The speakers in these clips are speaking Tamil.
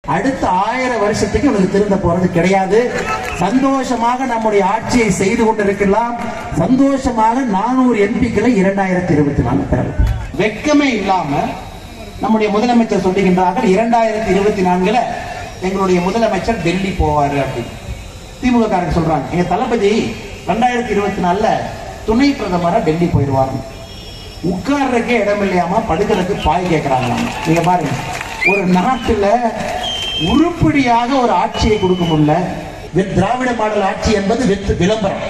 அடுத்த ஆயிரம் வருஷத்துக்கு உனக்கு திருந்த போறது கிடையாது சந்தோஷமாக நம்முடைய ஆட்சியை செய்து கொண்டிருக்கலாம் சந்தோஷமாக நானூறு எம்பிக்களை இரண்டாயிரத்தி இருபத்தி நாலு பெறலாம் வெட்கமே இல்லாம நம்முடைய முதலமைச்சர் சொல்லுகின்றார்கள் இரண்டாயிரத்தி இருபத்தி நான்குல எங்களுடைய முதலமைச்சர் டெல்லி போவாரு அப்படின்னு திமுக காரங்க சொல்றாங்க எங்க தளபதி ரெண்டாயிரத்தி இருபத்தி நாலுல துணை பிரதமரா டெல்லி போயிடுவாங்க உட்கார்றதுக்கே இடம் இல்லையாம படுக்கிறதுக்கு பாய் கேட்கறாங்களாம் நீங்க பாருங்க ஒரு நாட்டுல உருப்படியாக ஒரு ஆட்சியை கொடுக்க முடியல வெ- திராவிட மாடல் ஆட்சி என்பது வெத்து விளம்பரம்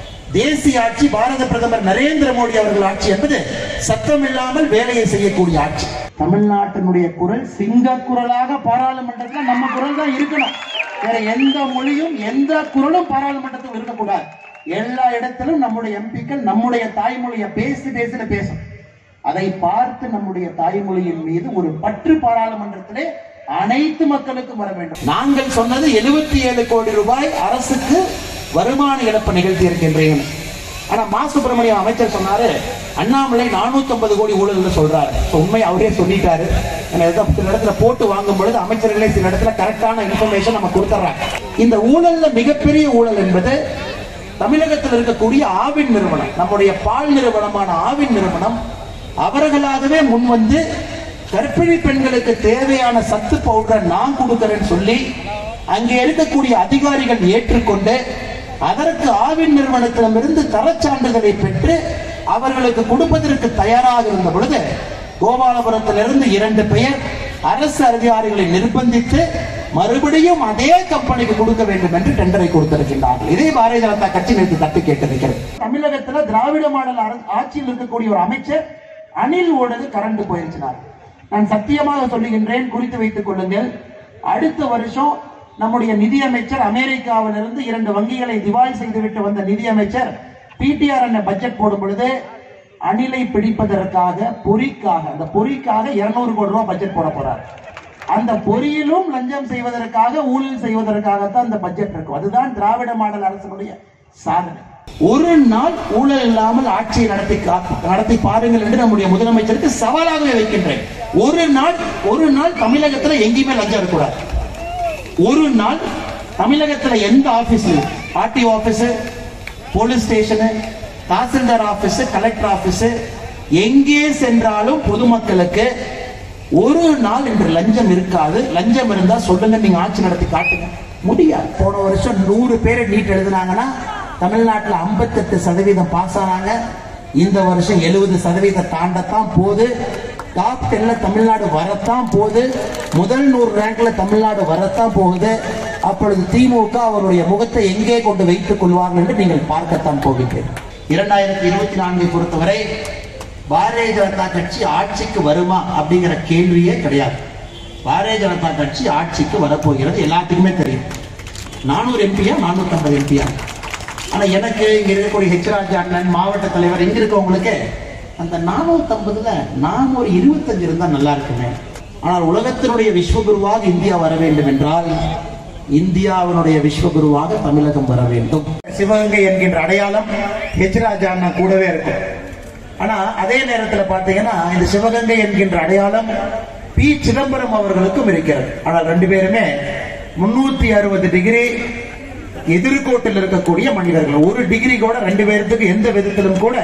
தேசிய ஆட்சி பாரத பிரதமர் நரேந்திர மோடி அவர்கள் ஆட்சி என்பது சத்தம் இல்லாமல் வேலையை செய்யக்கூடிய ஆட்சி தமிழ்நாட்டினுடைய குரல் சிங்க குரலாக பாராளுமன்றத்தில் நம்ம குரல் தான் இருக்கணும் வேற எந்த மொழியும் எந்த குரலும் பாராளுமன்றத்தில் இருக்கக்கூடாது எல்லா இடத்திலும் நம்முடைய எம்பிக்கள் நம்முடைய தாய்மொழியை பேசி பேசின பேசும் அதை பார்த்து நம்முடைய தாய்மொழியின் மீது ஒரு பற்று பாராளுமன்றத்திலே அனைத்து மக்களுக்கும் வர வேண்டும் நாங்கள் சொன்னது எழுபத்தி ஏழு கோடி ரூபாய் அரசுக்கு வருமான இழப்பு நிகழ்த்தி இருக்கின்றேன் ஆனா மா சுப்பிரமணியம் அமைச்சர் சொன்னாரு அண்ணாமலை 450 கோடி ஊழல் சொல்றாரு So, உண்மை அவரே சொல்லிட்டாரு ஏன்னா இதை சில இடத்துல போட்டு வாங்கும் பொழுது அமைச்சர்களே சில இடத்துல கரெக்டான இன்ஃபர்மேஷன் நம்ம கொடுத்துறாங்க இந்த ஊழல்ல மிகப்பெரிய ஊழல் என்பது தமிழகத்தில் இருக்கக்கூடிய ஆவின் நிறுவனம் நம்முடைய பால் நிறுவனமான ஆவின் நிறுவனம் அவர்களாகவே முன் வந்து கர்ப்பிணி பெண்களுக்கு தேவையான சத்து பவுடரை நான் கொடுக்கிறேன்னு சொல்லி அங்கே இருக்கக்கூடிய அதிகாரிகள் ஏற்றுக்கொண்டு அதற்கு ஆவின் நிறுவனத்திடமிருந்து தரச்சான்றிதழை பெற்று அவர்களுக்கு கொடுப்பதற்கு தயாராக இருந்த பொழுது கோபாலபுரத்திலிருந்து இரண்டு பெயர் அரசு அதிகாரிகளை நிர்பந்தித்து மறுபடியும் அதே கம்பெனிக்கு கொடுக்க வேண்டும் என்று டெண்டரை கொடுத்திருக்கின்றார்கள் இதே பாரதிய ஜனதா கட்சி நேற்று தட்டி கேட்டிருக்கிறது தமிழகத்துல திராவிட மாடல் அரசு- ஆட்சியில் இருக்கக்கூடிய ஒரு அமைச்சர் அணில் ஓடுது கரண்ட் போயிருச்சினார் நான் சத்தியமாக சொல்லுகின்றேன் குறித்து வைத்துக் கொள்ளுங்கள் அடுத்த வருஷம் நம்முடைய நிதியமைச்சர் அமெரிக்காவிலிருந்து இரண்டு வங்கிகளை திவால் செய்துவிட்டு வந்த நிதியமைச்சர் பிடிஆர் என்ற பட்ஜெட் போடும் பொழுது அணிலை பிடிப்பதற்காக பொறிக்காக அந்த பொறிக்காக 200 கோடி ரூபாய் பட்ஜெட் போட போறார் அந்த பொறியிலும் லஞ்சம் செய்வதற்காக ஊழல் செய்வதற்காகத்தான் அந்த பட்ஜெட் இருக்கும் அதுதான் திராவிட மாடல் அரசினுடைய சாதனை ஒரு நாள் ஊழல் இல்லாமல் ஆட்சியை நடத்தி கா- நடத்தி பாருங்கள் என்று நம்முடைய முதலமைச்சருக்கு சவாலாகவே வைக்கின்றேன் ஒரு நாள் ஒரு நாள் தமிழகத்துல எங்கேயுமே லஞ்சம் இருக்கக்கூடாது ஒரு நாள் தமிழகத்துல எந்த office RTO office police station தாசில்தார் ஆபீஸ் கலெக்டர் ஆபீஸ் எங்கே சென்றாலும் பொதுமக்களுக்கு ஒரு நாள் இன்று லஞ்சம் இருக்காது லஞ்சம் இருந்தா சொல்லுங்க நீங்க ஆட்சி நடத்தி காட்டுங்க முடியாது போன வருஷம் நூறு பேர் நீட் எழுதுனாங்கன்னா தமிழ்நாட்டுல 58% சதவீதம் பாஸ் ஆனாங்க இந்த வருஷம் எழுபது சதவீதம் தாண்டத்தான் போகுது டாப் டென்ல தமிழ்நாடு வரத்தான் போகுது முதல் நூறு ரேங்க்ல தமிழ்நாடு வரத்தான் போகுது அப்பொழுது திமுக அவருடைய முகத்தை எங்கே கொண்டு வைத்துக் கொள்வார்கள் என்று நீங்கள் பார்க்கத்தான் போகின்றீர்கள் இரண்டாயிரத்தி இருபத்தி நான்கை பொறுத்தவரை பாரதிய ஜனதா கட்சி ஆட்சிக்கு வருமா அப்படிங்கிற கேள்வியே கிடையாது பாரதிய ஜனதா கட்சி ஆட்சிக்கு வரப்போகிறது எல்லாத்துக்குமே தெரியும் நானூறு எம்பியா நானூத்தி ஐம்பது எம்பியா ஆனா எனக்கு இங்க இருக்கக்கூடிய ஹெச் ராஜா அண்ணன் மாவட்ட தலைவர் இங்க இருக்கவங்களுக்கு அந்த நானூத்தி ஐம்பதுல நான் ஒரு இருபத்தஞ்சு இருந்தா நல்லா இருக்குமே ஆனால் உலகத்தினுடைய விஸ்வகுருவாக இந்தியா வர வேண்டும் என்றால் இந்தியாவினுடைய விஸ்வகுருவாக தமிழகம் வர வேண்டும் சிவகங்கை என்கின்ற அடையாளம் ஹெச் ராஜா அண்ணன் கூடவே இருக்கும் ஆனா அதே நேரத்தில் பார்த்தீங்கன்னா இந்த சிவகங்கை என்கின்ற அடையாளம் பி சிதம்பரம் அவர்களுக்கும் இருக்கிறது ஆனால் ரெண்டு பேருமே முன்னூத்தி அறுபது டிகிரி எதிர்கோட்டில் இருக்கக்கூடிய மனிதர்கள் ஒரு டிகிரி கூட ரெண்டு பேர்த்துக்கு எந்த விதத்திலும் கூட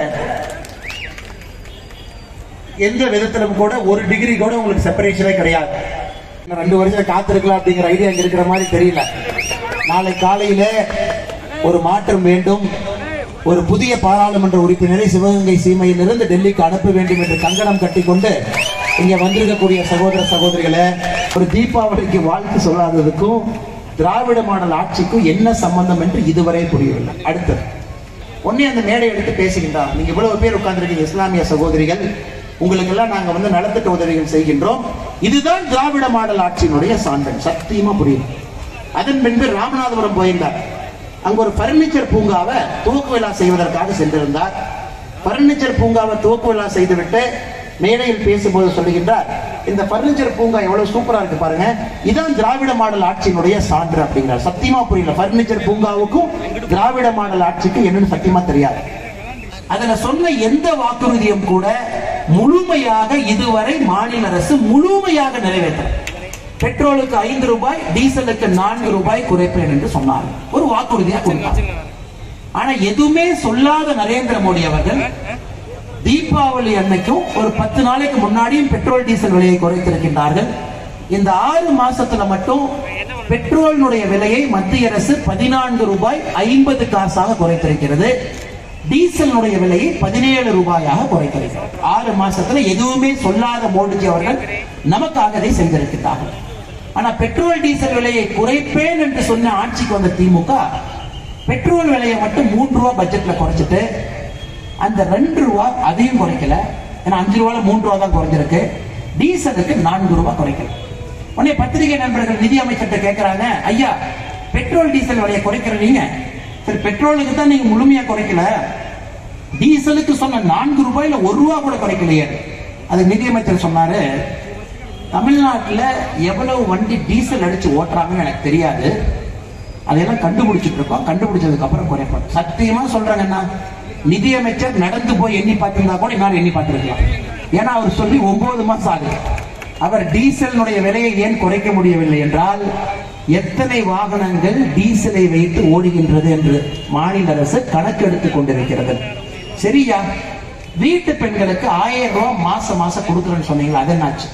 எந்த விதத்திலும் கூட ஒரு டிகிரி கூட உங்களுக்கு செப்பரேஷனே கிடையாது இன்னும் ரெண்டு வருஷம் காத்திருக்கலாம் அப்படிங்கிற ஐடியா இங்க இருக்கிற மாதிரி தெரியல நாளை காலையில ஒரு மாற்றம் வேண்டும் ஒரு புதிய பாராளுமன்ற உறுப்பினரை சிவகங்கை சீமையிலிருந்து டெல்லிக்கு அனுப்ப வேண்டும் என்று கங்கணம் கட்டிக்கொண்டு இங்க வந்திருக்கக்கூடிய சகோதர சகோதரிகளை ஒரு தீபாவளிக்கு வாழ்த்து சொல்லாததுக்கும் திராவிட மாடல் ஆட்சிக்கும் என்ன சம்பந்தம் என்று இதுவரை புரியவில்லை அடுத்தது உடனே அந்த மேடை எடுத்து பேசுகின்றார் நீங்க இவ்வளவு பேர் உட்கார்ந்திருக்கீங்க இஸ்லாமிய சகோதரிகள் உங்களுக்கு எல்லாம் நாங்க வந்து நலத்திட்ட உதவிகள் செய்கின்றோம் இதுதான் திராவிட மாடல் ஆட்சியினுடைய சான்றன் சத்தியமா புரியும் அதன் பின்பு ராமநாதபுரம் போயிருந்தார் அங்க ஒரு பர்னிச்சர் பூங்காவை துவக்கு விழா செய்வதற்காக சென்றிருந்தார் பர்னிச்சர் பூங்காவை துவக்கு விழா செய்துவிட்டு மேடையில் பேசும்போது சொல்லுகின்றார் இந்த பர்னிச்சர் பூங்கா எவ்வளவு சூப்பரா இருக்கு பாருங்க இதான் திராவிட மாடல் ஆட்சியினுடைய சான்று அப்படிங்கிறார் சத்தியமா புரியல பர்னிச்சர் பூங்காவுக்கும் திராவிட மாடல் ஆட்சிக்கும் என்னன்னு சத்தியமா தெரியாது அதுல சொன்ன எந்த வாக்குறுதியும் கூட முழுமையாக இதுவரை மாநில அரசு முழுமையாக நிறைவேற்ற பெட்ரோலுக்கு ஐந்து ரூபாய் டீசலுக்கு நான்கு ரூபாய் குறைப்பேன் என்று சொன்னார் ஒரு வாக்குறுதியா கொடுத்தார் ஆனா எதுவுமே சொல்லாத நரேந்திர மோடி அவர்கள் தீபாவளி அன்னைக்கும் ஒரு பத்து நாளைக்கு முன்னாடியும் பெட்ரோல் டீசல் விலையை குறைத்திருக்கின்றார்கள் இந்த ஆறு மாசத்துல மட்டும் பெட்ரோலினுடைய விலையை மத்திய அரசு பதினான்கு ரூபாய் ஐம்பது காசாக குறைத்திருக்கிறது டீசலினுடைய விலையை பதினேழு ரூபாயாக குறைத்திருக்கிறது ஆறு மாசத்துல எதுவுமே சொல்லாத மோடிஜி அவர்கள் நமக்காக இதை செய்திருக்கிறார்கள் ஆனா பெட்ரோல் டீசல் விலையை குறைப்பேன் என்று சொன்ன ஆட்சிக்கு வந்த திமுக பெட்ரோல் விலையை மட்டும் மூன்று ரூபா பட்ஜெட்ல குறைச்சிட்டு அந்த ரெண்டு ரூபா அதையும் குறைக்கல ஏன்னா அஞ்சு ரூபால மூன்று ரூபா தான் குறைஞ்சிருக்கு டீசலுக்கு நான்கு ரூபா குறைக்கல உடனே பத்திரிகை நண்பர்கள் நிதி அமைச்சர்கிட்ட கேட்கறாங்க ஐயா பெட்ரோல் டீசல் விலையை குறைக்கிற நீங்க சரி பெட்ரோலுக்கு தான் நீங்க முழுமையா குறைக்கல டீசலுக்கு சொன்ன நான்கு ரூபாயில ஒரு ரூபா கூட குறைக்கலையே அது நிதியமைச்சர் சொன்னாரு தமிழ்நாட்டுல எவ்வளவு வண்டி டீசல் அடிச்சு ஓட்டுறாங்கன்னு எனக்கு தெரியாது அதையெல்லாம் கண்டுபிடிச்சிட்டு இருக்கோம் கண்டுபிடிச்சதுக்கு அப்புறம் குறைப்போம் சத்தியமா சொல்றாங்கன்னா நிதியமைச்சர் நடந்து போய் எண்ணி பார்த்தீங்கன்னா கூட நான் எண்ணி பார்த்திருக்கலாம் ஏன்னா அவர் சொல்லி ஒன்பது மாசம் ஆகுது அவர் டீசலினுடைய விலையை ஏன் குறைக்க முடியவில்லை என்றால் எத்தனை வாகனங்கள் டீசலை வைத்து ஓடுகின்றது என்று மாநில அரசு கணக்கு எடுத்துக் கொண்டிருக்கிறது சரியா வீட்டு பெண்களுக்கு ஆயிரம் ரூபாய் மாசம் மாசம் கொடுக்குறேன்னு சொன்னீங்களா அது என்னாச்சு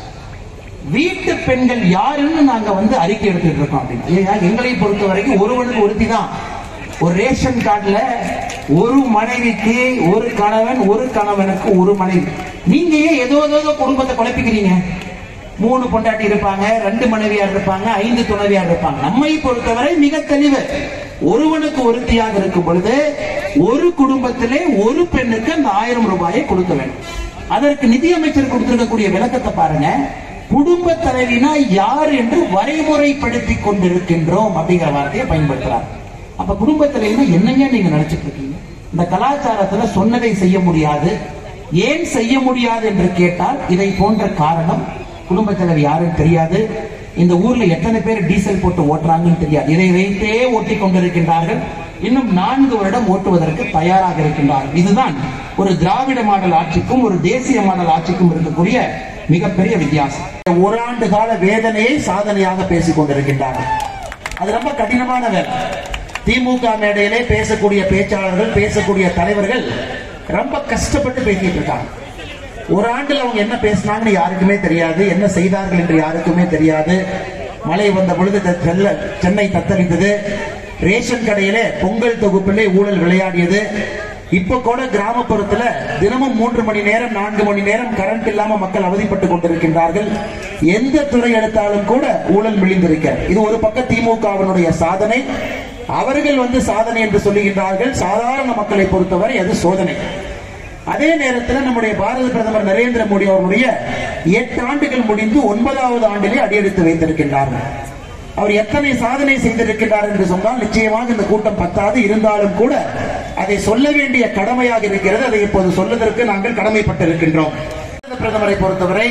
வீட்டு பெண்கள் யாருன்னு நாங்க வந்து அறிக்கை எடுத்துட்டு இருக்கோம் அப்படின்னு ஏன்னா எங்களை பொறுத்த வரைக்கும் ஒருவனுக்கு ஒருத்தி தான் ஒரு ரேஷன் கார்டுல ஒரு மனைவிக்கு ஒரு கணவன் ஒரு கணவனுக்கு ஒரு மனைவி நீங்க ஏன் ஏதோ ஏதோ குடும்பத்தை குழப்பிக்கிறீங்க மூணு பொண்டாட்டி இருப்பாங்க ரெண்டு மனைவியார் இருப்பாங்க ஐந்து துணைவியார் இருப்பாங்க நம்மை பொறுத்தவரை மிக தெளிவு ஒருவனுக்கு ஒருத்தியாக இருக்கும் பொழுது ஒரு குடும்பத்திலே ஒரு பெண்ணுக்கு அந்த ஆயிரம் ரூபாயை கொடுக்க வேண்டும் அதற்கு நிதியமைச்சர் கொடுத்திருக்கக்கூடிய விளக்கத்தை பாருங்க குடும்ப தலைவினா யார் என்று வரைமுறைப்படுத்திக் கொண்டிருக்கின்றோம் அப்படிங்கிற வார்த்தையை பயன்படுத்துறார் அப்ப குடும்ப தலைவினா என்னங்க நீங்க நினைச்சிட்டு இருக்கீங்க இந்த கலாச்சாரத்துல சொன்னதை செய்ய முடியாது ஏன் செய்ய முடியாது என்று கேட்டால் இதை போன்ற காரணம் குடும்ப தலைவி யாருன்னு தெரியாது இந்த ஊர்ல எத்தனை பேர் டீசல் போட்டு ஓட்டுறாங்கன்னு தெரியாது இதை வைத்தே ஓட்டிக் கொண்டிருக்கின்றார்கள் இன்னும் நான்கு வருடம் ஓட்டுவதற்கு தயாராக இருக்கின்றார்கள் இதுதான் ஒரு திராவிட மாடல் ஆட்சிக்கும் ஒரு தேசிய மாடல் ஆட்சிக்கும் இருக்கக்கூடிய மிகப்பெரிய வித்தியாசம் ஒரு ஆண்டு கால வேதனையை சாதனையாக பேசிக் கொண்டிருக்கின்றார்கள் அது ரொம்ப கடினமான வேலை திமுக மேடையிலே பேசக்கூடிய பேச்சாளர்கள் பேசக்கூடிய தலைவர்கள் ரொம்ப கஷ்டப்பட்டு பேசிட்டு இருக்காங்க ஒரு ஆண்டுல அவங்க என்ன பேசினாங்கன்னு யாருக்குமே தெரியாது என்ன செய்தார்கள் என்று யாருக்குமே தெரியாது மழை வந்த பொழுது த- செல்ல- சென்னை தத்தளித்தது ரேஷன் கடையிலே பொங்கல் தொகுப்பிலே ஊழல் விளையாடியது இப்ப கூட கிராமப்புறத்துல தினமும் மூன்று மணி நேரம் நான்கு மணி நேரம் கரண்ட் இல்லாம மக்கள் அவதிப்பட்டு கொண்டிருக்கின்றார்கள் எந்த துறை எடுத்தாலும் கூட ஊழல் விழிந்திருக்கிறது இது ஒரு பக்கம் திமுகவினுடைய சாதனை அவர்கள் வந்து சாதனை என்று சொல்லுகின்றார்கள் சாதாரண மக்களை பொறுத்தவரை அது சோதனை அதே நேரத்தில் நம்முடைய பாரத பிரதமர் நரேந்திர மோடி அவர்களுடைய எட்டு ஆண்டுகள் முடிந்து ஒன்பதாவது ஆண்டிலே அடியெடுத்து வைத்திருக்கின்றார்கள் அவர் எத்தனை சாதனை செய்திருக்கிறார் என்று சொன்னால் நிச்சயமாக இந்த கூட்டம் பத்தாது இருந்தாலும் கூட அதை சொல்ல வேண்டிய கடமையாக இருக்கிறது அதை இப்போது சொல்வதற்கு நாங்கள் கடமைப்பட்டிருக்கின்றோம் பாரத பிரதமரை பொறுத்தவரை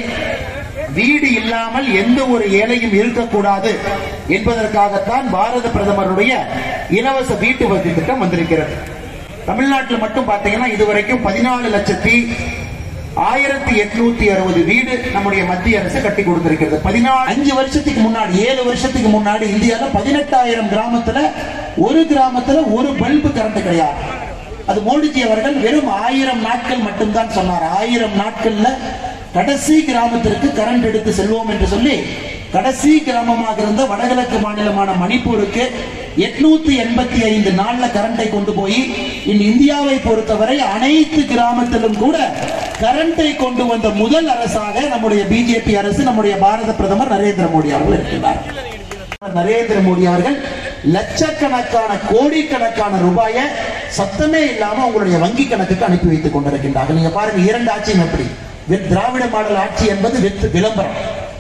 வீடு இல்லாமல் எந்த ஒரு ஏழையும் இருக்கக்கூடாது என்பதற்காகத்தான் பாரத பிரதமருடைய இலவச வீட்டு வசதி திட்டம் வந்திருக்கிறது தமிழ்நாட்டில் மட்டும் பார்த்தீங்கன்னா இதுவரைக்கும் பதினாலு லட்சத்தி ஆயிரத்தி எட்நூத்தி அறுபது வீடு நம்முடைய மத்திய அரசு கட்டி கொடுத்திருக்கிறது பதினாலு அஞ்சு வருஷத்துக்கு முன்னாடி ஏழு வருஷத்துக்கு முன்னாடி இந்தியால பதினெட்டாயிரம் கிராமத்துல ஒரு கிராமத்துல ஒரு பல்பு கரண்ட் கிடையாது அது மோடிஜி அவர்கள் வெறும் ஆயிரம் நாட்கள் மட்டும்தான் சொன்னார் ஆயிரம் நாட்கள்ல கடைசி கிராமத்திற்கு கரண்ட் எடுத்து செல்வோம் என்று சொல்லி கடைசி கிராமமாக இருந்த வடகிழக்கு மாநிலமான மணிப்பூருக்கு எட்நூத்தி எண்பத்தி ஐந்து நாள்ல கரண்டை கொண்டு போய் இந்த இந்தியாவை பொறுத்தவரை அனைத்து கிராமத்திலும் கூட கரண்டை கொண்டு வந்த முதல் அரசாக நம்முடைய பிஜேபி அரசு நம்முடைய பாரத பிரதமர் நரேந்திர மோடி அவர்கள் இருக்கிறார் நரேந்திர மோடி அவர்கள் லட்சக்கணக்கான கோடிக்கணக்கான ரூபாய சத்தமே இல்லாம உங்களுடைய வங்கி கணக்குக்கு அனுப்பி வைத்துக் கொண்டிருக்கின்றார்கள் நீங்க பாருங்க இரண்டு ஆட்சியும் எப்படி வித் திராவிட மாடல் ஆட்சி என்பது வித் விளம்பரம்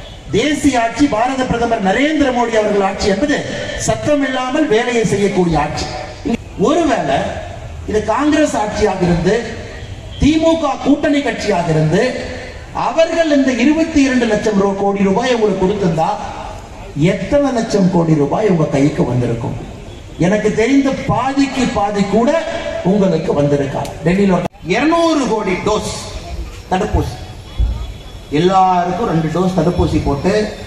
தேசிய ஆட்சி பாரத பிரதமர் நரேந்திர மோடி அவர்கள் ஆட்சி என்பது சத்தம் இல்லாமல் வேலையை செய்யக்கூடிய ஆட்சி ஒருவேளை இது காங்கிரஸ் ஆட்சியாக இருந்து திமுக கூட்டணி கட்சியாக இருந்து அவர்கள் இந்த இருபத்தி இரண்டு லட்சம் ரூபாய் கோடி ரூபாய் உங்களுக்கு கொடுத்திருந்தா எத்தனை லட்சம் கோடி ரூபாய் உங்க கைக்கு வந்திருக்கும் எனக்கு தெரிந்த பாதிக்கு பாதி கூட உங்களுக்கு வந்திருக்காது டெல்லியில இருநூறு கோடி டோஸ் தடுப்பூசி எல்லாருக்கும் ரெண்டு டோஸ் தடுப்பூசி போட்டு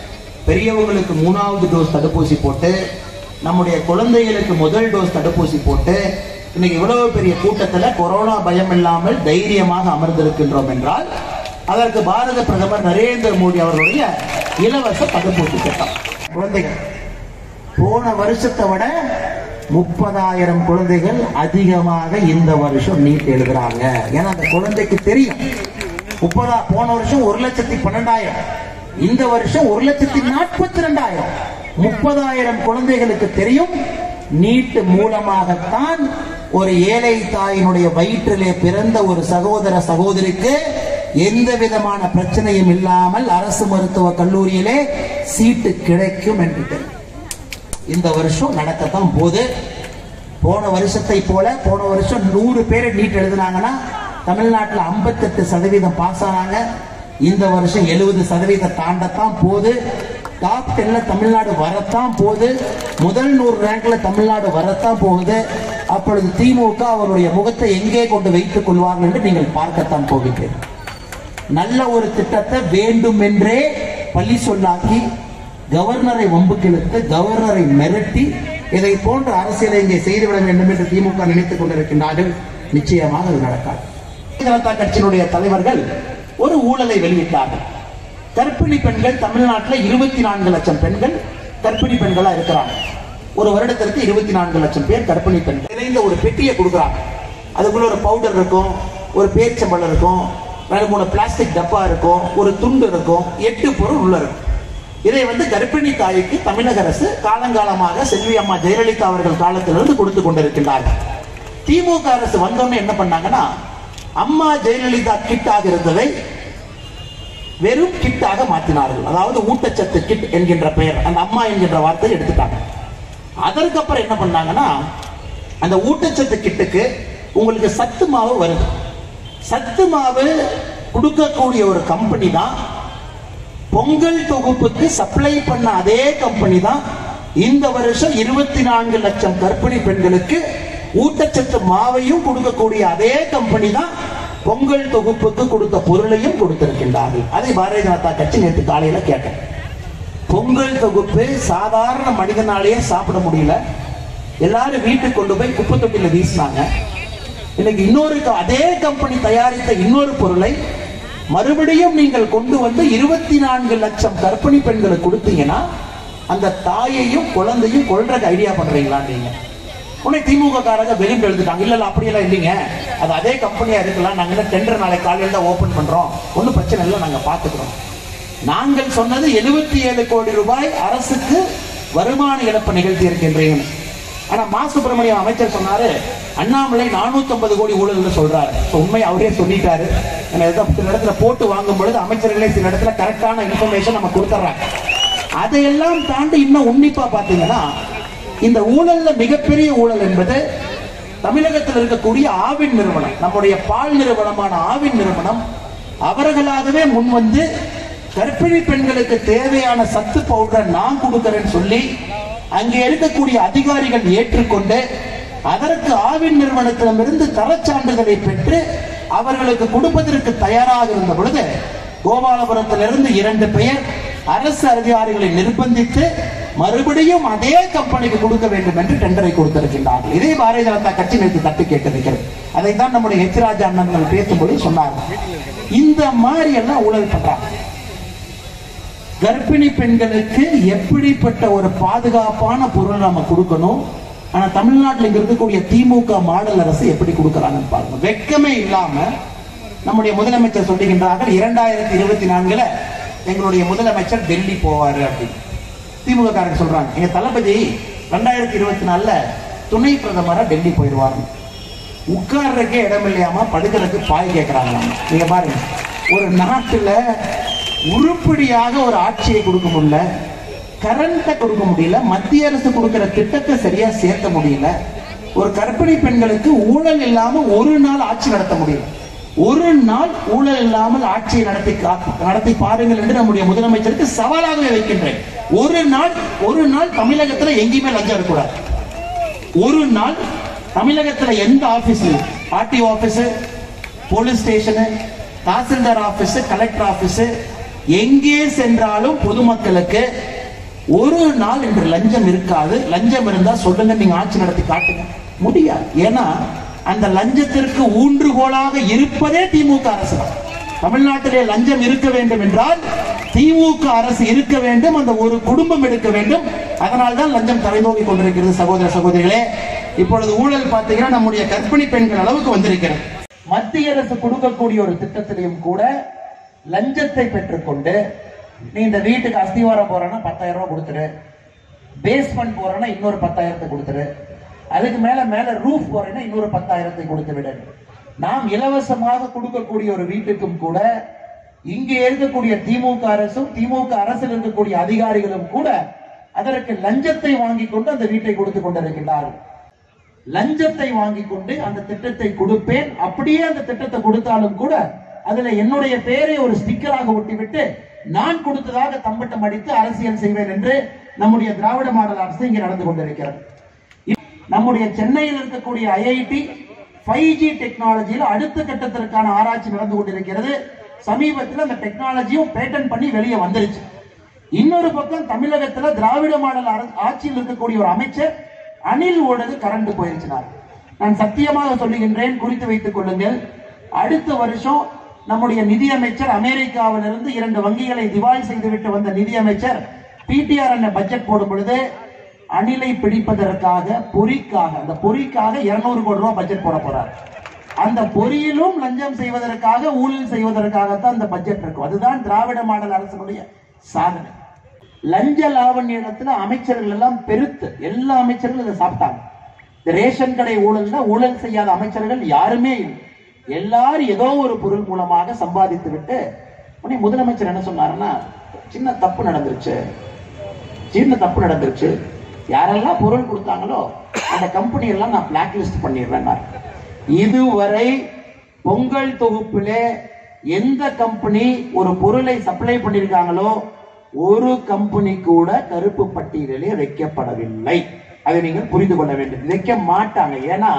பெரியவங்களுக்கு மூணாவது டோஸ் தடுப்பூசி போட்டு நம்முடைய குழந்தைகளுக்கு முதல் டோஸ் தடுப்பூசி போட்டு இன்னைக்கு இவ்வளவு பெரிய கூட்டத்துல கொரோனா பயம் இல்லாமல் தைரியமாக அமர்ந்திருக்கின்றோம் என்றால் அதற்கு பாரத பிரதமர் நரேந்திர மோடி அவர்களுடைய இலவச தடுப்பூசி திட்டம் குழந்தைகள் போன வருஷத்தை விட முப்பதாயிரம் குழந்தைகள் அதிகமாக இந்த வருஷம் நீட் எழுதுறாங்க ஏன்னா அந்த குழந்தைக்கு தெரியும் முப்பதா போன வருஷம் ஒரு லட்சத்தி பன்னெண்டாயிரம் இந்த வருஷம் ஒரு லட்சத்தி நாற்பத்தி ரெண்டாயிரம் முப்பதாயிரம் குழந்தைகளுக்கு தெரியும் நீட் மூலமாகத்தான் ஒரு ஏழை தாயினுடைய வயிற்றிலே பிறந்த ஒரு சகோதர சகோதரிக்கு எந்த விதமான பிரச்சனையும் இல்லாமல் அரசு மருத்துவ கல்லூரியிலே சீட்டு கிடைக்கும் என்று தெரியும் இந்த வருஷம் நடக்கத்தான் போது போன வருஷத்தை போல போன வருஷம் நூறு பேர் நீட் எழுதுனாங்கன்னா தமிழ்நாட்டில் 58% சதவீதம் பாஸ் ஆனாங்க இந்த வருஷம் எழுபது சதவீதம் தாண்டத்தான் போது டாப் டென்ல தமிழ்நாடு வரத்தான் போகுது முதல் நூறு ரேங்க்ல தமிழ்நாடு வரத்தான் போகுது அப்பொழுது திமுக அவருடைய முகத்தை எங்கே கொண்டு வைத்துக் கொள்வார்கள் என்று நீங்கள் பார்க்கத்தான் போகிறீர்கள் நல்ல ஒரு திட்டத்தை வேண்டுமென்றே பள்ளி சொல்லாக்கி கவர்னரை வம்புக்கு இழுத்து கவர்னரை மிரட்டி இதை போன்ற அரசியலை இங்கே செய்துவிட வேண்டும் என்று திமுக நினைத்துக் கொண்டிருக்கின்றார்கள் நிச்சயமாக அது நடக்காது ஜனதா கட்சியினுடைய தலைவர்கள் ஒரு ஊழலை வெளியிட்டார்கள் கர்ப்பிணி பெண்கள் தமிழ்நாட்டில் இருபத்தி நான்கு லட்சம் பெண்கள் கர்ப்பிணி பெண்களா இருக்கிறாங்க ஒரு வருடத்திற்கு இருபத்தி நான்கு லட்சம் பேர் கர்ப்பிணி பெண்கள் நிறைந்த ஒரு பெட்டியை கொடுக்குறாங்க அதுக்குள்ள ஒரு பவுடர் இருக்கும் ஒரு பேரிச்சம்பழம் இருக்கும் ரெண்டு மூணு பிளாஸ்டிக் டப்பா இருக்கும் ஒரு துண்டு இருக்கும் எட்டு பொருள் உள்ள இருக்கும் இதை வந்து கர்ப்பிணி தாய்க்கு தமிழக அரசு காலங்காலமாக செல்வி அம்மா ஜெயலலிதா அவர்கள் காலத்திலிருந்து கொடுத்து கொண்டிருக்கின்றார்கள் திமுக அரசு வந்தோடனே என்ன பண்ணாங்கன்னா அம்மா ஜெயலலிதா கிட்டாக இருந்ததை வெறும் கிட்டாக மாற்றினார்கள் அதாவது ஊட்டச்சத்து கிட் என்கின்ற பெயர் அந்த அம்மா என்கின்ற வார்த்தையை எடுத்துட்டாங்க அதற்கப்புறம் என்ன பண்ணாங்கன்னா அந்த ஊட்டச்சத்து கிட்டுக்கு உங்களுக்கு சத்து மாவு வருது சத்து மாவு கொடுக்கக்கூடிய ஒரு கம்பெனி தான் பொங்கல் தொகுப்புக்கு சப்ளை பண்ண அதே கம்பெனி தான் இந்த வருஷம் இருபத்தி நான்கு லட்சம் கர்ப்பிணி பெண்களுக்கு ஊட்டச்சத்து மாவையும் கொடுக்கக்கூடிய அதே கம்பெனி தான் பொங்கல் தொகுப்புக்கு கொடுத்த பொருளையும் கொடுத்திருக்கின்றார்கள் அதை பாரதிய ஜனதா கட்சி நேற்று காலையில கேட்டேன் பொங்கல் தொகுப்பு சாதாரண மனிதனாலேயே சாப்பிட முடியல எல்லாரும் வீட்டுக்கு கொண்டு போய் குப்பை தொட்டில வீசினாங்க இன்னைக்கு இன்னொரு க- அதே கம்பெனி தயாரித்த இன்னொரு பொருளை மறுபடியும் நீங்கள் கொண்டு வந்து இருபத்தி நான்கு லட்சம் கர்ப்பிணி பெண்களுக்கு கொடுத்தீங்கன்னா அந்த தாயையும் குழந்தையும் கொள்றதுக்கு ஐடியா பண்றீங்களா நீங்க உடனே திமுக காரங்க வெளியில் எழுதிட்டாங்க இல்ல இல்ல அப்படியெல்லாம் இல்லைங்க அது அதே கம்பெனியா இருக்கலாம் நாங்க டெண்டர் நாளை காலையில தான் ஓபன் பண்றோம் ஒன்றும் பிரச்சனை இல்லை நாங்க பாத்துக்கிறோம் நாங்கள் சொன்னது எழுபத்தி ஏழு கோடி ரூபாய் அரசுக்கு வருமான இழப்பு நிகழ்த்தி இருக்கின்றீங்க ஆனா மா சுப்பிரமணியம் அமைச்சர் சொன்னாரு அண்ணாமலை 450 கோடி ஊழல்னு சொல்றாரு இப்ப உண்மை அவரே சொல்லிட்டாரு ஏன்னா இதை சில இடத்துல போட்டு வாங்கும் பொழுது அமைச்சர்களே சில இடத்துல கரெக்டான இன்ஃபர்மேஷன் நம்ம கொடுத்துட்றாங்க அதையெல்லாம் தாண்டி இன்னும் உன்னிப்பா பாத்தீங்கன்னா இந்த ஊழல்ல மிகப்பெரிய ஊழல் என்பது தமிழகத்தில் இருக்கக்கூடிய ஆவின் நிறுவனம் நம்முடைய பால் நிறுவனமான ஆவின் நிறுவனம் அவர்களாகவே முன் வந்து கர்ப்பிணி பெண்களுக்கு தேவையான சத்து பவுடர் நான் கொடுக்கிறேன்னு சொல்லி அங்கே இருக்கக்கூடிய அதிகாரிகள் ஏற்றுக்கொண்டு அதற்கு ஆவின் நிறுவனத்திடமிருந்து தரச் சான்றிதழை பெற்று அவர்களுக்கு கொடுப்பதற்கு தயாராக இருந்த பொழுது கோபாலபுரத்திலிருந்து இரண்டு பெயர் அரசு அதிகாரிகளை நிர்பந்தித்து மறுபடியும் அதே கம்பெனிக்கு கொடுக்க வேண்டும் என்று டெண்டரை கொடுத்திருக்கின்றார்கள் இதே பாரதிய ஜனதா கட்சி நேற்று தட்டு கேட்டிருக்கிறது அதை தான் நம்முடைய எச் ராஜா அண்ணன்கள் பேசும்போது சொன்னார்கள் இந்த மாதிரி எல்லாம் ஊழல் பண்றாங்க கர்ப்பிணி பெண்களுக்கு எப்படிப்பட்ட ஒரு பாதுகாப்பான பொருள் நம்ம கொடுக்கணும் ஆனா தமிழ்நாட்டில் இங்க இருக்கக்கூடிய திமுக மாடல் அரசு எப்படி கொடுக்கறாங்கன்னு பாருங்க வெட்கமே இல்லாம நம்முடைய முதலமைச்சர் சொல்லுகின்றார்கள் இரண்டாயிரத்தி இருபத்தி நான்குல எங்களுடைய முதலமைச்சர் டெல்லி போவாரு அப்படின்னு திமுக காரங்க சொல்றாங்க எங்க தளபதி ரெண்டாயிரத்தி இருபத்தி நாலுல துணை பிரதமரா டெல்லி போயிடுவாங்க உட்கார்றதுக்கே இடம் இல்லையாம படுக்கிறதுக்கு பாய் கேட்கறாங்களாம் நீங்க பாருங்க ஒரு நாட்டுல உருப்படியாக ஒரு ஆட்சியை கொடுக்க முடியல கரண்ட கொடுக்க முடியல மத்திய அரசு கொடுக்கிற திட்டத்தை சரியா சேர்க்க முடியல ஒரு கர்ப்பிணி பெண்களுக்கு ஊழல் இல்லாம ஒரு நாள் ஆட்சி நடத்த முடியல ஒரு நாள் ஊழல் இல்லாமல் ஆட்சியை நடத்தி கா- நடத்தி பாருங்கள் என்று நம்முடைய முதலமைச்சருக்கு சவாலாகவே வைக்கின்றேன் ஒரு நாள் ஒரு நாள் தமிழகத்துல எங்கேயுமே லஞ்சம் இருக்கக்கூடாது ஒரு நாள் தமிழகத்துல எந்த office RTO office police station தாசில்தார் ஆபீஸ் கலெக்டர் ஆபீஸ் எங்கே சென்றாலும் பொதுமக்களுக்கு ஒரு நாள் இன்று லஞ்சம் இருக்காது லஞ்சம் இருந்தா சொல்லுங்க நீங்க ஆட்சி நடத்தி காட்டுங்க முடியாது ஏன்னா அந்த லஞ்சத்திற்கு ஊன்றுகோலாக இருப்பதே திமுக அரசு தான் தமிழ்நாட்டிலே லஞ்சம் இருக்க வேண்டும் என்றால் திமுக அரசு இருக்க வேண்டும் அந்த ஒரு குடும்பம் எடுக்க வேண்டும் அதனால் தான் லஞ்சம் தலைநோக்கி கொண்டிருக்கிறது சகோதர சகோதரிகளே இப்பொழுது ஊழல் பார்த்தீங்கன்னா நம்முடைய கர்ப்பிணி பெண்கள் அளவுக்கு வந்திருக்கிறது மத்திய அரசு கொடுக்கக்கூடிய ஒரு திட்டத்திலையும் கூட லஞ்சத்தை பெற்றுக்கொண்டு நீ இந்த வீட்டுக்கு அஸ்திவாரம் போறேன்னா பத்தாயிரம் ரூபாய் கொடுத்துரு பேஸ்மெண்ட் போறேன்னா இன்னொரு பத்தாயிரத்தை கொடுத்துரு அதுக்கு மேல மேல ரூஃப் போறேன்னா இன்னொரு பத்தாயிரத்தை கொடுத்து விடு நாம் இலவசமாக கொடுக்கக்கூடிய ஒரு வீட்டுக்கும் கூட இங்கே இருக்கக்கூடிய திமுக அரசும் திமுக அரசில் இருக்கக்கூடிய அதிகாரிகளும் கூட அதற்கு லஞ்சத்தை வாங்கி கொண்டு அந்த வீட்டை கொடுத்து கொண்டிருக்கின்றார்கள் லஞ்சத்தை வாங்கி கொண்டு அந்த திட்டத்தை கொடுப்பேன் அப்படியே அந்த திட்டத்தை கொடுத்தாலும் கூட அதுல என்னுடைய பெயரை ஒரு ஸ்டிக்கராக ஒட்டிவிட்டு நான் கொடுத்ததாக தம்பட்டம் அடித்து அரசியல் செய்வேன் என்று நம்முடைய திராவிட மாடல் அரசு இங்கே நடந்து கொண்டிருக்கிறது நம்முடைய சென்னையில் இருக்கக்கூடிய ஐஐடி ஃபைவ் ஜி டெக்னாலஜியில் அடுத்த கட்டத்திற்கான ஆராய்ச்சி நடந்து கொண்டிருக்கிறது சமீபத்தில் அந்த டெக்னாலஜியும் பேட்டன் பண்ணி வெளியே வந்துருச்சு இன்னொரு பக்கம் தமிழகத்துல திராவிட மாடல் அரசு- ஆட்சியில் இருக்கக்கூடிய ஒரு அமைச்சர் அணில் ஓடுது கரண்ட் போயிருச்சுனார் நான் சத்தியமாக சொல்லுகின்றேன் குறித்து வைத்துக் கொள்ளுங்கள் அடுத்த வருஷம் நம்முடைய நிதியமைச்சர் அமெரிக்காவிலிருந்து இரண்டு வங்கிகளை திவால் செய்துவிட்டு வந்த நிதியமைச்சர் பிடிஆர் என்ன பட்ஜெட் போடும் பொழுது அணிலை பிடிப்பதற்காக பொறிக்காக அந்த பொறிக்காக 200 கோடி ரூபாய் பட்ஜெட் போட போறார் அந்த பொறியிலும் லஞ்சம் செய்வதற்காக ஊழல் செய்வதற்காகத்தான் அந்த பட்ஜெட் இருக்கும் அதுதான் திராவிட மாடல் அரசினுடைய சாதனை லஞ்ச லாவண்யத்துல அமைச்சர்கள் எல்லாம் பெருத்து எல்லா அமைச்சர்களும் இதை சாப்பிட்டாங்க இந்த ரேஷன் கடை ஊழல்ல ஊழல் செய்யாத அமைச்சர்கள் யாருமே இல்லை எல்லாரும் ஏதோ ஒரு பொருள் மூலமாக சம்பாதித்து விட்டு உடனே முதலமைச்சர் என்ன சொன்னாருன்னா சின்ன தப்பு நடந்துருச்சு சின்ன தப்பு நடந்துருச்சு யாரெல்லாம் பொருள் கொடுத்தாங்களோ அந்த கம்பெனி எல்லாம் நான் பிளாக் லிஸ்ட் பண்ணிடுறேன் இதுவரை பொங்கல் தொகுப்பிலே எந்த கம்பெனி ஒரு பொருளை சப்ளை பண்ணியிருக்காங்களோ ஒரு கம்பெனி கூட கருப்பு பட்டியலிலே வைக்கப்படவில்லை அதை நீங்கள் புரிந்து கொள்ள வேண்டும் வைக்க மாட்டாங்க ஏன்னா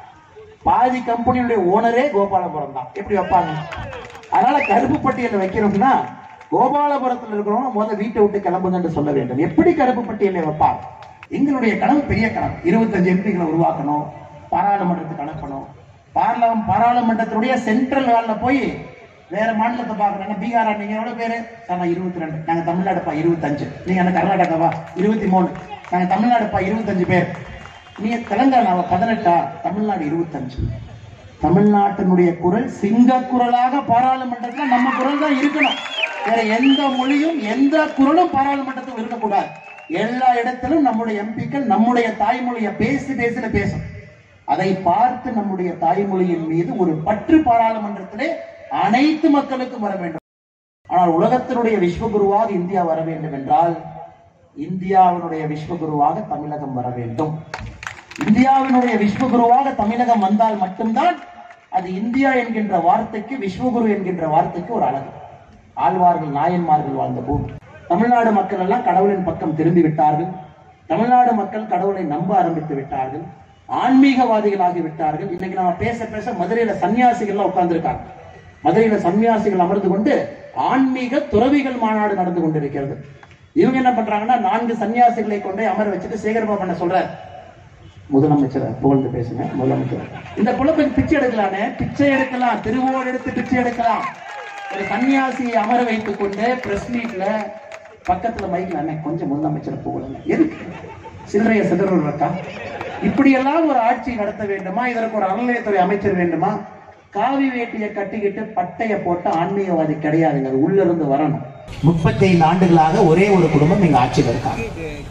பாதி கம்பெனியுடைய ஓனரே கோபாலபுரம் தான் எப்படி வைப்பாங்க அதனால கருப்பு பட்டியலில் வைக்கணும்னா கோபாலபுரத்தில் இருக்கிறவங்க முதல்ல வீட்டை விட்டு கிளம்புங்கன்னு சொல்ல வேண்டும் எப்படி கருப்பு பட்டியலை வைப்பாங்க எங்களுடைய கனவு பெரிய கனவு இருபத்தஞ்சு எம்பிகளை உருவாக்கணும் பாராளுமன்றத்துக்கு அனுப்பணும் பார்லாம் பாராளுமன்றத்தினுடைய சென்ட்ரல் ஹால்ல போய் வேற மாநிலத்தை பார்க்கணும் பீகாரா நீங்க எவ்வளவு பேரு சார் நான் இருபத்தி ரெண்டு நாங்க தமிழ்நாடுப்பா இருபத்தஞ்சு நீங்க என்ன கர்நாடகாவா இருபத்தி மூணு நாங்க தமிழ்நாடுப்பா இருபத்தஞ்சு பேர் நீங்க தெலங்கானாவா பதினெட்டா தமிழ்நாடு இருபத்தஞ்சு தமிழ்நாட்டினுடைய குரல் சிங்க குரலாக பாராளுமன்றத்தில் நம்ம குரல் தான் இருக்கணும் வேற எந்த மொழியும் எந்த குரலும் பாராளுமன்றத்தில் இருக்கக்கூடாது எல்லா இடத்திலும் நம்முடைய எம்பிக்கள் நம்முடைய தாய்மொழியை பேசி பேசின பேசும் அதை பார்த்து நம்முடைய தாய்மொழியின் மீது ஒரு பற்று பாராளுமன்றத்திலே அனைத்து மக்களுக்கும் வர வேண்டும் ஆனால் உலகத்தினுடைய விஸ்வகுருவாக இந்தியா வர வேண்டும் என்றால் இந்தியாவினுடைய விஸ்வகுருவாக தமிழகம் வர வேண்டும் இந்தியாவினுடைய விஸ்வகுருவாக தமிழகம் வந்தால் மட்டும்தான் அது இந்தியா என்கின்ற வார்த்தைக்கு விஸ்வகுரு என்கின்ற வார்த்தைக்கு ஒரு அழகு ஆழ்வார்கள் நாயன்மார்கள் வாழ்ந்த பூமி தமிழ்நாடு மக்கள் எல்லாம் கடவுளின் பக்கம் திரும்பி விட்டார்கள் தமிழ்நாடு மக்கள் கடவுளை நம்ப ஆரம்பித்து விட்டார்கள் ஆன்மீகவாதிகளாகி விட்டார்கள் இன்னைக்கு நம்ம பேச பேச மதுரையில சன்னியாசிகள்லாம் உட்கார்ந்திருக்காங்க மதுரையில சன்னியாசிகள் அமர்ந்து கொண்டு ஆன்மீக துறவிகள் மாநாடு நடந்து கொண்டிருக்கிறது இவங்க என்ன பண்றாங்கன்னா நான்கு சன்னியாசிகளை கொண்டு அமர வச்சுட்டு சேகர்பாபு பண்ண சொல்றாரு முதலமைச்சர் புகழ்ந்து பேசுங்க முதலமைச்சர் இந்த புள்ள கொஞ்சம் பிச்சை எடுக்கலானே பிச்சை எடுக்கலாம் திருவோடு எடுத்து பிச்சை எடுக்கலாம் ஒரு சன்னியாசியை அமர வைத்துக் கொண்டு பிரஸ் மீட்ல பக்கத்துல மைக்ல அண்ணே கொஞ்சம் முதலமைச்சர் புகழுங்க எதுக்கு சில்லறைய சிதறல் இருக்கா இப்படியெல்லாம் ஒரு ஆட்சி நடத்த வேண்டுமா இதற்கு ஒரு அறநிலையத்துறை அமைச்சர் வேண்டுமா காவி வேட்டியை கட்டிக்கிட்டு பட்டைய போட்ட ஆன்மீகவாதி கிடையாதுங்க அது உள்ள இருந்து வரணும் முப்பத்தி ஐந்து ஆண்டுகளாக ஒரே ஒரு குடும்பம் இங்க ஆட்சியில் இருக்காங்க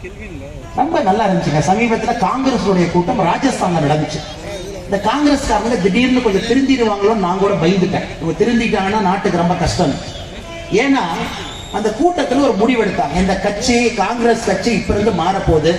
ரொம்ப நல்லா இருந்துச்சுங்க சமீபத்துல காங்கிரஸுடைய கூட்டம் ராஜஸ்தான்ல நடந்துச்சு இந்த காங்கிரஸ்காரங்க திடீர்னு கொஞ்சம் திருந்திடுவாங்களோன்னு நான் கூட பயந்துட்டேன் இவங்க திருந்திட்டாங்கன்னா நாட்டுக்கு ரொம்ப கஷ்டம் ஏன்னா அந்த கூட்டத்துல ஒரு முடிவு எடுத்தாங்க இந்த கட்சி காங்கிரஸ் கட்சி இப்ப இருந்து மாறப்போகுது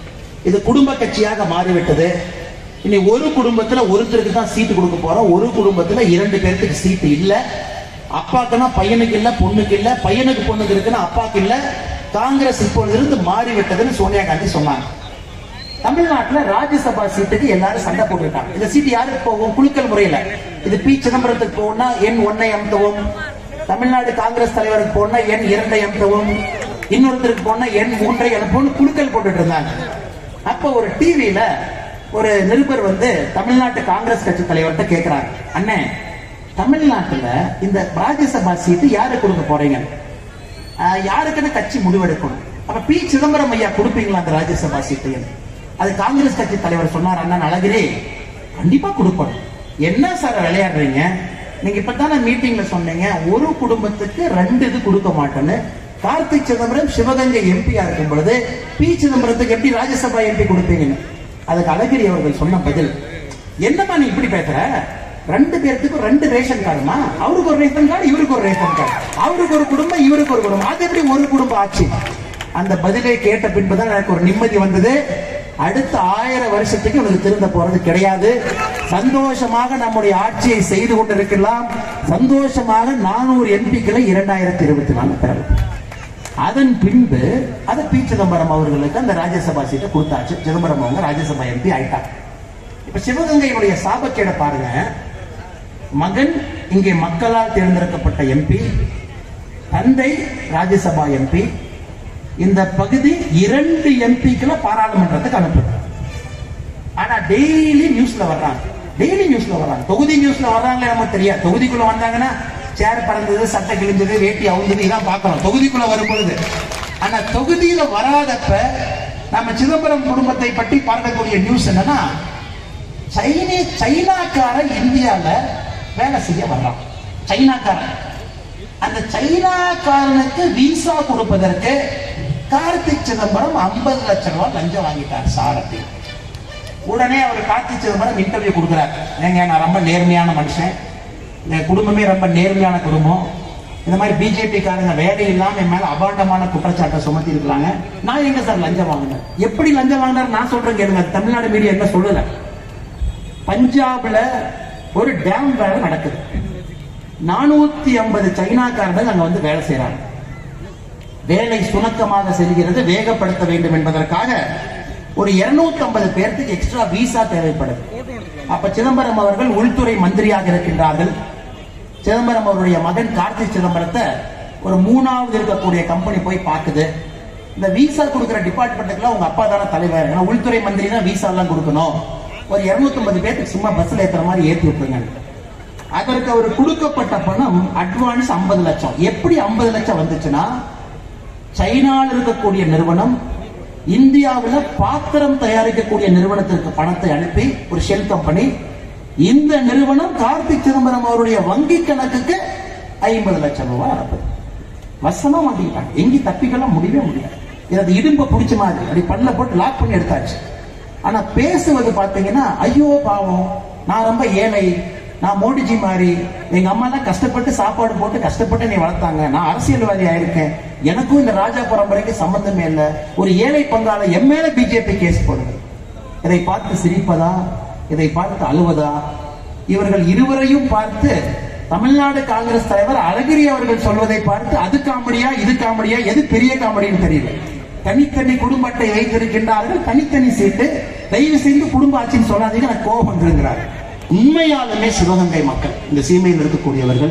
இது குடும்ப கட்சியாக மாறிவிட்டது இனி ஒரு குடும்பத்துல ஒருத்தருக்கு தான் சீட்டு கொடுக்க போறோம் ஒரு குடும்பத்துல இரண்டு பேர்த்துக்கு சீட்டு இல்ல அப்பாக்குன்னா பையனுக்கு இல்ல பொண்ணுக்கு இல்ல பையனுக்கு பொண்ணுக்கு இருக்குன்னா அப்பாக்கு இல்ல காங்கிரஸ் இப்பொழுது இருந்து மாறிவிட்டதுன்னு சோனியா காந்தி சொன்னாங்க தமிழ்நாட்டுல ராஜ்யசபா சீட்டுக்கு எல்லாரும் சண்டை போட்டுருக்காங்க இந்த சீட்டு யாருக்கு போகும் குலுக்கல் முறையில இது பி சிதம்பரத்துக்கு போகணும்னா எண் ஒன்னை அமுத்தவும் தமிழ்நாடு காங்கிரஸ் தலைவருக்கு போகணும்னா எண் இரண்டை அமுத்தவும் இன்னொருத்தருக்கு போனா எண் மூன்றை அனுப்புன்னு குழுக்கள் போட்டுட்டு இருந்தாங்க அப்ப ஒரு டிவியில ஒரு நிருபர் வந்து தமிழ்நாட்டு காங்கிரஸ் கட்சி தலைவர்கிட்ட கேக்குறாரு அண்ணே தமிழ்நாட்டுல இந்த ராஜ்யசபா சீட்டு யாரு கொடுக்க போறீங்க ஆஹ் யாருக்குன்னு கட்சி முடிவெடுக்கணும் அப்ப பி சிதம்பரம் ஐயா கொடுப்பீங்களா அந்த ராஜ்யசபா சீட்டு அது காங்கிரஸ் கட்சி தலைவர் சொன்னார் அண்ணன் அழகிரி கண்டிப்பா கொடுப்போம் என்ன சார் விளையாடுறீங்க நீங்க இப்பதானே மீட்டிங்ல சொன்னீங்க ஒரு குடும்பத்துக்கு ரெண்டு இது கொடுக்க மாட்டேன்னு கார்த்திக் சிதம்பரம் சிவகங்கை எம்பியா இருக்கும் பொழுது பி சிதம்பரத்துக்கு எப்படி ராஜ்யசபா எம்பி கொடுப்பீங்கன்னு அதுக்கு அழகிரி அவர்கள் சொன்ன பதில் என்னம்மா நீ இப்படி பேசுற ரெண்டு பேர்த்துக்கும் ரெண்டு ரேஷன் கார்டுமா அவருக்கு ஒரு ரேஷன் கார்டு இவருக்கு ஒரு ரேஷன் கார்டு அவருக்கு ஒரு குடும்பம் இவருக்கு ஒரு குடும்பம் அது எப்படி ஒரு குடும்பம் ஆச்சு அந்த பதிலை கேட்ட பின்புதான் எனக்கு ஒரு நிம்மதி வந்தது அடுத்த ஆயிரம் வருஷத்துக்கு உனக்கு திருந்த போறது கிடையாது சந்தோஷமாக நம்முடைய ஆட்சியை செய்து கொண்டிருக்கலாம் சந்தோஷமாக நானூறு எம்பிக்களை இரண்டாயிரத்தி இருபத்தி நாலு பெறலாம் அதன் பின்பு அது பி சிதம்பரம் அவர்களுக்கு அந்த ராஜ்யசபா சீட்டை கொடுத்தாச்சு சிதம்பரம் அவங்க ராஜ்யசபா எம்பி ஆயிட்டாங்க இப்ப சிவகங்கையினுடைய சாபக்கேட பாருங்க மகன் இங்கே மக்களால் தேர்ந்தெடுக்கப்பட்ட எம்பி தந்தை ராஜ்யசபா எம்பி இந்த பகுதி இரண்டு எம்பிக்களை பாராளுமன்றத்துக்கு அனுப்புது ஆனா டெய்லி நியூஸ்ல வர்றாங்க டெய்லி நியூஸ்ல வர்றாங்க தொகுதி நியூஸ்ல வர்றாங்களே நமக்கு தெரியாது தொகுதிக்குள்ள வந்தாங்கன்னா சேர் பறந்தது சட்டை கிழிஞ்சது வேட்டி அவுந்தது இதான் பார்க்கணும் தொகுதிக்குள்ள வரும் பொழுது ஆனா தொகுதியில வராதப்ப நம்ம சிதம்பரம் குடும்பத்தை பற்றி பார்க்கக்கூடிய நியூஸ் என்னன்னா சைனீ சைனாக்காரன் இந்தியால வேலை செய்ய வர்றான் சைனாக்காரன் அந்த சைனாக்காரனுக்கு விசா கொடுப்பதற்கு கார்த்திக் சிதம்பரம் 50 லட்சம் ரூபாய் லஞ்சம் வாங்கிட்டார் சார் அப்படின்னு உடனே அவர் கார்த்திக் சிதம்பரம் இன்டர்வியூ கொடுக்குறாரு ஏங்க நான் ரொம்ப நேர்மையான மனுஷன் என் குடும்பமே ரொம்ப நேர்மையான குடும்பம் இந்த மாதிரி பிஜேபி காரங்க வேலை இல்லாம என் மேல அபாண்டமான குற்றச்சாட்டை சுமத்தி இருக்காங்க நான் எங்க சார் லஞ்சம் வாங்கினேன் எப்படி லஞ்சம் வாங்கினார் நான் சொல்றேன் கேளுங்க தமிழ்நாடு மீடியா என்ன சொல்லல பஞ்சாப்ல ஒரு டேம் வேலை நடக்குது நானூத்தி ஐம்பது சைனாக்காரர்கள் அங்க வந்து வேலை செய்யறாங்க வேலை சுணக்கமாக செல்கிறது வேகப்படுத்த வேண்டும் என்பதற்காக ஒரு 250 ஐம்பது பேர்த்துக்கு எக்ஸ்ட்ரா விசா தேவைப்படுது அப்ப சிதம்பரம் அவர்கள் உள்துறை மந்திரியாக இருக்கின்றார்கள் சிதம்பரம் அவருடைய மகன் கார்த்திக் சிதம்பரத்தை ஒரு மூணாவது இருக்கக்கூடிய கம்பெனி போய் பார்க்குது இந்த விசா கொடுக்குற டிபார்ட்மெண்ட்டுக்குலாம் உங்க அப்பா தானே தலைவர் ஏன்னா உள்துறை மந்திரி தான் விசா எல்லாம் கொடுக்கணும் ஒரு 250 ஐம்பது பேர்த்துக்கு சும்மா பஸ்ல ஏத்துற மாதிரி ஏத்தி விட்டுருங்க அதற்கு அவர் கொடுக்கப்பட்ட பணம் அட்வான்ஸ் 50 லட்சம் எப்படி 50 லட்சம் வந்துச்சுன்னா சைனாவில் இருக்கக்கூடிய நிறுவனம் இந்தியாவில் பாத்திரம் தயாரிக்கக்கூடிய நிறுவனத்திற்கு பணத்தை அனுப்பி ஒரு ஷெல் கம்பெனி இந்த நிறுவனம் கார்த்திக் சிதம்பரம் அவருடைய வங்கி கணக்குக்கு ஐம்பது லட்சம் ரூபாய் அனுப்புது வசமா மாட்டிக்கிட்டாங்க எங்கேயும் தப்பிக்கலாம் முடியவே முடியாது இது அது இடும்ப பிடிச்ச மாதிரி அப்படி பல்ல போட்டு லாக் பண்ணி எடுத்தாச்சு ஆனா பேசுவது பாத்தீங்கன்னா ஐயோ பாவம் நான் ரொம்ப ஏழை நான் மோடிஜி மாதிரி எங்க அம்மா எல்லாம் கஷ்டப்பட்டு சாப்பாடு போட்டு கஷ்டப்பட்டு நீ வளர்த்தாங்க நான் அரசியல்வாதி ஆயிருக்கேன் எனக்கும் இந்த ராஜா பரம்பரைக்கு சம்பந்தமே இல்லை ஒரு ஏழை பங்காள என் மேல பிஜேபி கேஸ் போடுது இதை பார்த்து சிரிப்பதா இதை பார்த்து அழுவதா இவர்கள் இருவரையும் பார்த்து தமிழ்நாடு காங்கிரஸ் தலைவர் அழகிரி அவர்கள் சொல்வதை பார்த்து அது காமெடியா இது காமெடியா எது பெரிய காமெடின்னு தெரியல தனித்தனி குடும்ப அட்டை வைத்திருக்கின்றார்கள் தனித்தனி சீட்டு தயவு செய்து குடும்ப ஆட்சின்னு சொல்லாதீங்க எனக்கு கோபம் வந்துருங்கிறார் உண்மையாலுமே சிவகங்கை மக்கள் இந்த சீமையில் இருக்கக்கூடியவர்கள்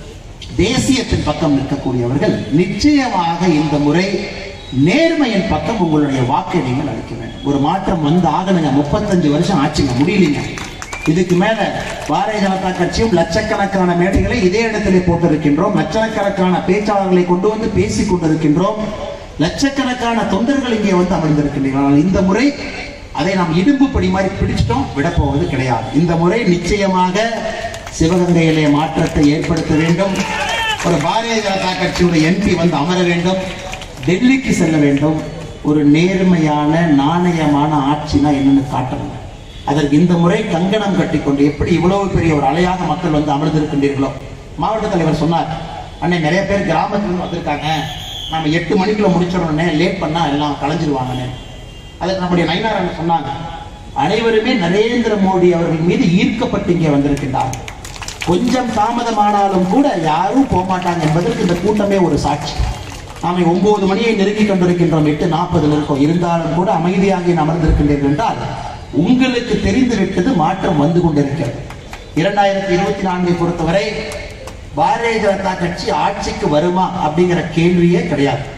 தேசியத்தின் பக்கம் நிற்கக்கூடியவர்கள் நிச்சயமாக இந்த முறை நேர்மையின் பக்கம் உங்களுடைய வாக்கை நீங்கள் அளிக்க வேண்டும் ஒரு மாற்றம் வந்து ஆகணுங்க முப்பத்தஞ்சு வருஷம் ஆச்சுங்க முடியலீங்க இதுக்கு மேல பாரதிய ஜனதா கட்சியும் லட்சக்கணக்கான மேடைகளை இதே இடத்திலே போட்டிருக்கின்றோம் லட்சக்கணக்கான பேச்சாளர்களை கொண்டு வந்து பேசிக் கொண்டிருக்கின்றோம் லட்சக்கணக்கான தொண்டர்கள் இங்கே வந்து அமர்ந்திருக்கின்றனர் ஆனால் இந்த முறை அதை நாம் இடும்பு படி மாதிரி பிடிச்சிட்டோம் விடப்போவது கிடையாது இந்த முறை நிச்சயமாக சிவகங்கையிலே மாற்றத்தை ஏற்படுத்த வேண்டும் ஒரு பாரதிய ஜனதா கட்சியுடைய எம்பி வந்து அமர வேண்டும் டெல்லிக்கு செல்ல வேண்டும் ஒரு நேர்மையான நாணயமான ஆட்சினா என்னன்னு காட்டணும் அதற்கு இந்த முறை கங்கணம் கட்டிக்கொண்டு எப்படி இவ்வளவு பெரிய ஒரு அலையாக மக்கள் வந்து அமர்ந்திருக்கின்றீர்களோ மாவட்ட தலைவர் சொன்னார் அண்ணே நிறைய பேர் கிராமத்துல இருந்து வந்திருக்காங்க நம்ம எட்டு மணிக்குள்ள முடிச்சிடணும்னே லேட் பண்ணா எல்லாம் கலைஞ்சிருவாங்கன்னு அதுக்கு நம்முடைய நயினார் அண்ணன் சொன்னாங்க அனைவருமே நரேந்திர மோடி அவர்கள் மீது ஈர்க்கப்பட்டு இங்கே வந்திருக்கின்றார்கள் கொஞ்சம் தாமதமானாலும் கூட யாரும் போக மாட்டாங்க என்பதற்கு இந்த கூட்டமே ஒரு சாட்சி நாம ஒன்பது மணியை நெருங்கி கொண்டிருக்கின்றோம் எட்டு நாற்பதுல இருக்கோம் இருந்தாலும் கூட அமைதியாக இங்கே அமர்ந்திருக்கின்றீர்கள் என்றால் உங்களுக்கு தெரிந்து விட்டது மாற்றம் வந்து கொண்டிருக்கிறது இரண்டாயிரத்தி இருபத்தி நான்கை பொறுத்தவரை பாரதிய ஜனதா கட்சி ஆட்சிக்கு வருமா அப்படிங்கிற கேள்வியே கிடையாது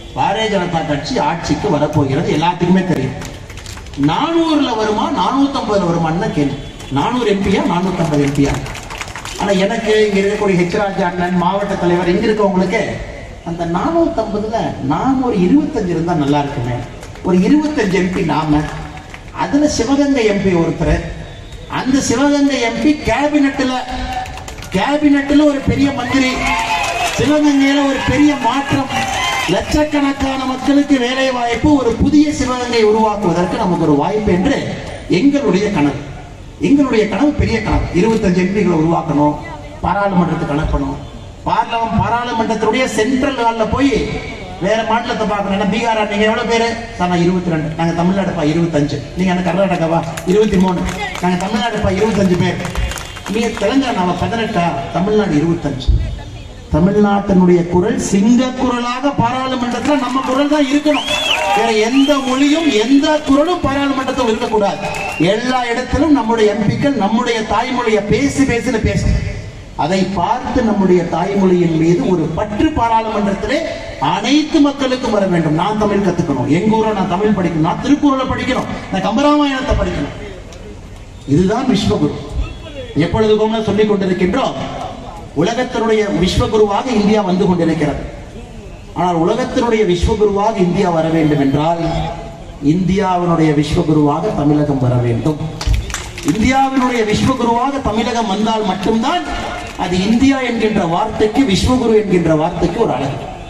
பாரதிய ஜனதா கட்சி ஆட்சிக்கு வரப்போகிறது எல்லாத்துக்குமே தெரியும் நானூறுல வருமா நானூத்தம்பதுல வருமான்னு தான் கேள்வி நானூறு எம்பியா நானூத்தம்பது எம்பியா ஆனா எனக்கு இங்க இருக்கக்கூடிய ஹெச் ராஜா அண்ணன் மாவட்ட தலைவர் இங்க இருக்கவங்களுக்கு அந்த நானூத்தம்பதுல நாம ஒரு இருபத்தஞ்சு இருந்தா நல்லா இருக்குமே ஒரு இருபத்தஞ்சு எம்பி நாம அதுல சிவகங்கை எம்பி ஒருத்தர் அந்த சிவகங்கை எம்பி கேபினெட்ல கேபினெட்ல ஒரு பெரிய மந்திரி சிவகங்கையில ஒரு பெரிய மாற்றம் லட்சக்கணக்கான மக்களுக்கு வேலை வாய்ப்பு ஒரு புதிய சிவகங்கை உருவாக்குவதற்கு நமக்கு ஒரு வாய்ப்பு என்று எங்களுடைய கனவு எங்களுடைய கனவு பெரிய கனவு இருபத்தஞ்சு எம்பிகளை உருவாக்கணும் பாராளுமன்றத்துக்கு அனுப்பணும் பார்லமெண்ட் பாராளுமன்றத்துடைய சென்ட்ரல் ஹாலில் போய் வேற மாநிலத்தை பார்க்கணும் என்ன பீகாரா நீங்க எவ்வளவு பேரு சார் நான் இருபத்தி ரெண்டு நாங்க தமிழ்நாடுப்பா இருபத்தஞ்சு நீங்க என்ன கர்நாடகாவா இருபத்தி மூணு நாங்க தமிழ்நாடுப்பா இருபத்தஞ்சு பேர் நீங்க தெலுங்கானாவா பதினெட்டா தமிழ்நாடு இருபத்தஞ்சு தமிழ்நாட்டினுடைய குரல் சிங்க குரலாக பாராளுமன்றத்துல நம்ம குரல் தான் இருக்கணும் வேற எந்த மொழியும் எந்த குரலும் பாராளுமன்றத்தில் இருக்கக்கூடாது எல்லா இடத்திலும் நம்முடைய எம்பிக்கள் நம்முடைய தாய்மொழியை பேசி பேசின்னு பேசணும் அதை பார்த்து நம்முடைய தாய்மொழியின் மீது ஒரு பற்று பாராளுமன்றத்திலே அனைத்து மக்களுக்கும் வர வேண்டும் நான் தமிழ் கத்துக்கணும் எங்க ஊரை நான் தமிழ் படிக்கணும் நான் திருக்குறளை படிக்கணும் நான் கம்பராமாயணத்தை படிக்கணும் இதுதான் விஸ்வகுரு எப்பொழுது போல சொல்லிக் கொண்டிருக்கின்றோம் உலகத்தினுடைய விஸ்வகுருவாக இந்தியா வந்து கொண்டிருக்கிறது ஆனால் உலகத்தினுடைய விஸ்வகுருவாக இந்தியா வர வேண்டும் என்றால் இந்தியாவினுடைய விஸ்வகுருவாக தமிழகம் வர வேண்டும் இந்தியாவினுடைய விஸ்வகுருவாக தமிழகம் வந்தால் மட்டும்தான் அது இந்தியா என்கின்ற வார்த்தைக்கு விஸ்வகுரு என்கின்ற வார்த்தைக்கு ஒரு அழகு